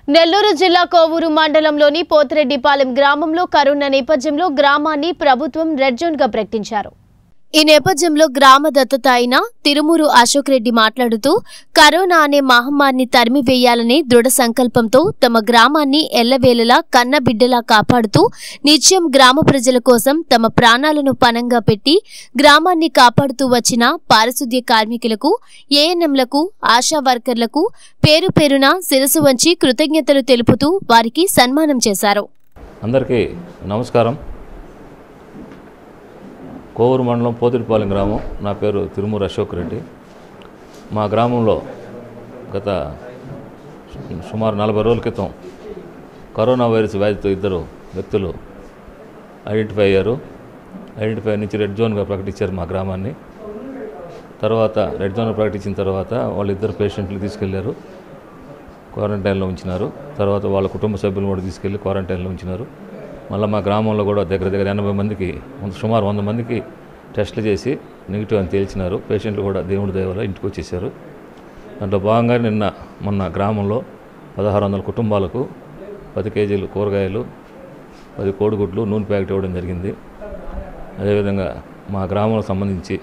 నెల్లూరు జిల్లా కోవూరు మండలంలోని పోతిరెడ్డిపాలెం గ్రామంలో కరోనా నేపథ్యంలో గ్రామాన్ని ప్రభుత్వం రెడ్ జోన్ గా ప్రకటించారు ఈ నేపథ్యంలో గ్రామ దత్తత అయిన తిరుమూరు అశోక్ రెడ్డి మాట్లాడుతూ కరోనా అనే మహమ్మారిని తరిమివేయాలనే దృఢ సంకల్పంతో తమ గ్రామాన్ని ఎల్లవేళలా కన్నబిడ్డలా కాపాడుతూ నిత్యం గ్రామ ప్రజల కోసం తమ ప్రాణాలను పనంగా పెట్టి గ్రామాన్ని కాపాడుతూ వచ్చిన పారిశుద్ధ్య కార్మికులకు ఏఎన్ఎంలకు ఆశా వర్కర్లకు పేరు పేరున శిరసు వంచి కృతజ్ఞతలు తెలుపుతూ వారికి సన్మానం చేశారు అందరికీ నమస్కారం కోవూరు మండలం పోతిరిపాలెం గ్రామం నా పేరు తిరుమూరు అశోక్ రెడ్డి మా గ్రామంలో గత సు- సుమారు నలభై రోజుల క్రితం కరోనా వైరస్ వ్యాధితో ఇద్దరు వ్యక్తులు ఐడెంటిఫై అయ్యారు ఐడెంటిఫై నుంచి రెడ్ జోన్గా ప్రకటించారు మా గ్రామాన్ని తర్వాత రెడ్ జోన్ ప్రకటించిన తర్వాత వాళ్ళిద్దరు పేషెంట్లు తీసుకెళ్లారు క్వారంటైన్లో ఉంచినారు తర్వాత వాళ్ళ కుటుంబ సభ్యులను కూడా తీసుకెళ్లి క్వారంటైన్లో ఉంచినారు మళ్ళీ మా గ్రామంలో కూడా దగ్గర దగ్గర ఎనభై మందికి వంద- సుమారు వంద మందికి టెస్టులు చేసి నెగిటివ్ అని తేల్చినారు పేషెంట్లు కూడా దేవుడి దయ వల్ల ఇంటికి వచ్చేసారు దాంట్లో భాగంగా నిన్న మొన్న గ్రామంలో పదహారు వందల కుటుంబాలకు పది కేజీలు కూరగాయలు పది కోడిగుడ్లు నూనె ప్యాకెట్ ఇవ్వడం జరిగింది అదేవిధంగా మా గ్రామంలో సంబంధించి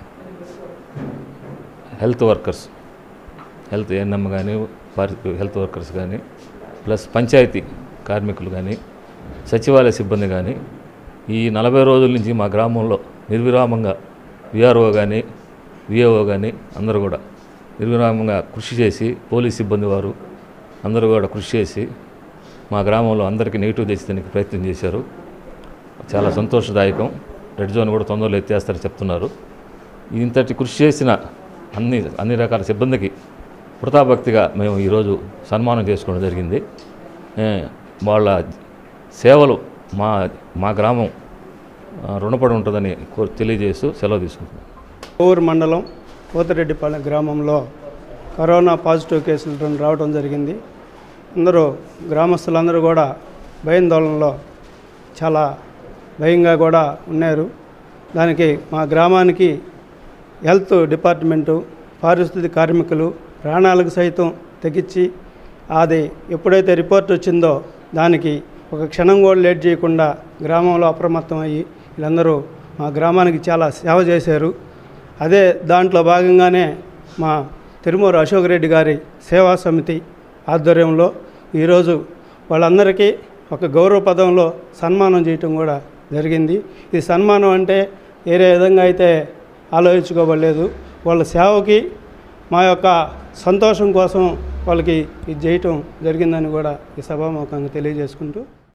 హెల్త్ వర్కర్స్ హెల్త్ ఏఎన్ఎం కానీ హెల్త్ వర్కర్స్ కానీ ప్లస్ పంచాయతీ కార్మికులు కానీ సచివాలయ సిబ్బంది కానీ ఈ నలభై రోజుల నుంచి మా గ్రామంలో నిర్విరామంగా విఆర్ఓ కానీ విఏఓ కానీ అందరూ కూడా నిర్విరామంగా కృషి చేసి పోలీస్ సిబ్బంది వారు అందరూ కూడా కృషి చేసి మా గ్రామంలో అందరికీ నెగిటివ్ తెచ్చేదానికి ప్రయత్నం చేశారు చాలా సంతోషదాయకం రెడ్ జోన్ కూడా తొందరలో ఎత్తేస్తారని చెప్తున్నారు ఇంతటి కృషి చేసిన అన్ని అన్ని రకాల సిబ్బందికి కృతాభక్తిగా మేము ఈరోజు సన్మానం చేసుకోవడం జరిగింది ఏ, వాళ్ళ సేవలు మా మా గ్రామం ఆ, రుణపడి ఉంటుందని కో- తెలియజేస్తూ సెలవు తీసుకుంటున్నాం ఊరు మండలం పోతిరెడ్డిపాలెం గ్రామంలో కరోనా పాజిటివ్ కేసులు రెండు రావడం జరిగింది అందరూ గ్రామస్తులందరూ కూడా భయాందోళనలో చాలా భయంగా కూడా ఉన్నారు దానికి మా గ్రామానికి హెల్త్ డిపార్ట్మెంటు పారిశుద్ధ్య కార్మికులు ప్రాణాలకు సైతం తెగించి అది ఎప్పుడైతే రిపోర్ట్ వచ్చిందో దానికి ఒక క్షణం కూడా లేట్ చేయకుండా గ్రామంలో అప్రమత్తం అయ్యి వీళ్ళందరూ మా గ్రామానికి చాలా సేవ చేశారు అదే దాంట్లో భాగంగానే మా తిరుమూరు అశోక్ రెడ్డి గారి సేవా సమితి ఆధ్వర్యంలో ఈరోజు వాళ్ళందరికీ ఒక గౌరవ పదంలో సన్మానం చేయటం కూడా జరిగింది ఈ సన్మానం అంటే వేరే విధంగా అయితే ఆలోచించుకోబడలేదు వాళ్ళ సేవకి మా యొక్క సంతోషం కోసం వాళ్ళకి ఇది చేయటం జరిగిందని కూడా ఈ సభాముఖంగా తెలియజేసుకుంటూ